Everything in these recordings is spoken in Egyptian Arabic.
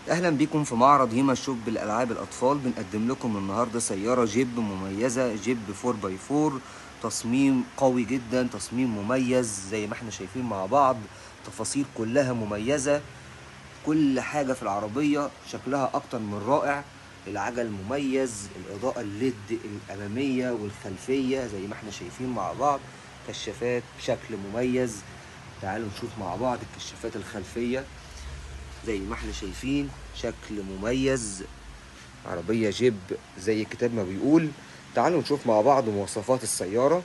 اهلا بيكم في معرض هيما شوب بالالعاب الاطفال بنقدم لكم النهارده سياره جيب مميزه جيب 4 باي 4 تصميم قوي جدا تصميم مميز زي ما احنا شايفين مع بعض تفاصيل كلها مميزه كل حاجه في العربيه شكلها اكتر من رائع العجل مميز الاضاءه الليد الاماميه والخلفيه زي ما احنا شايفين مع بعض كشافات بشكل مميز تعالوا نشوف مع بعض الكشافات الخلفيه زي ما احنا شايفين شكل مميز عربية جيب زي الكتاب ما بيقول تعالوا نشوف مع بعض مواصفات السيارة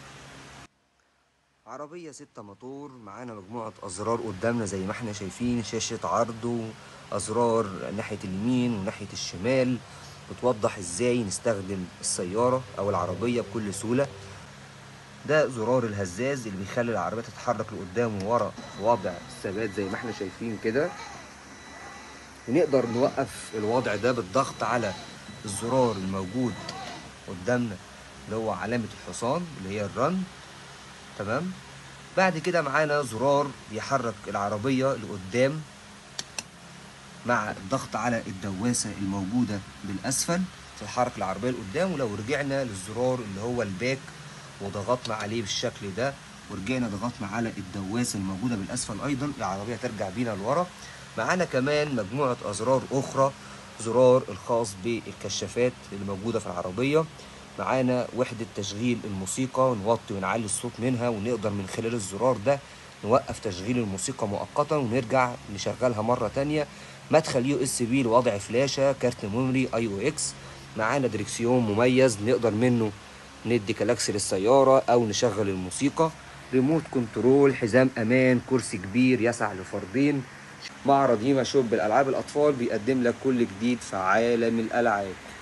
عربية ستة موتور معانا مجموعة أزرار قدامنا زي ما احنا شايفين شاشة عرض وأزرار ناحية اليمين وناحية الشمال بتوضح ازاي نستخدم السيارة أو العربية بكل سهولة ده زرار الهزاز اللي بيخلي العربية تتحرك لقدام وورا في وضع الثبات زي ما احنا شايفين كده ونقدر نوقف الوضع ده بالضغط على الزرار الموجود قدامنا اللي هو علامة الحصان اللي هي الرن تمام بعد كده معانا زرار بيحرك العربية لقدام مع الضغط على الدواسة الموجودة بالأسفل تتحرك العربية لقدام ولو رجعنا للزرار اللي هو الباك وضغطنا عليه بالشكل ده ورجعنا ضغطنا على الدواسة الموجودة بالأسفل أيضا العربية ترجع بينا لورا معانا كمان مجموعة أزرار أخرى زرار الخاص بالكشافات اللي موجودة في العربية معانا وحدة تشغيل الموسيقى نوطي ونعلي الصوت منها ونقدر من خلال الزرار ده نوقف تشغيل الموسيقى مؤقتا ونرجع نشغلها مرة تانية مدخل يو اس بي لوضع فلاشة كارت ميموري اي او اكس معانا دريكسيون مميز نقدر منه ندي كلاكس للسيارة او نشغل الموسيقى ريموت كنترول حزام امان كرسي كبير يسع لفردين معرض هيما شوب بالالعاب الاطفال بيقدم لك كل جديد في عالم الالعاب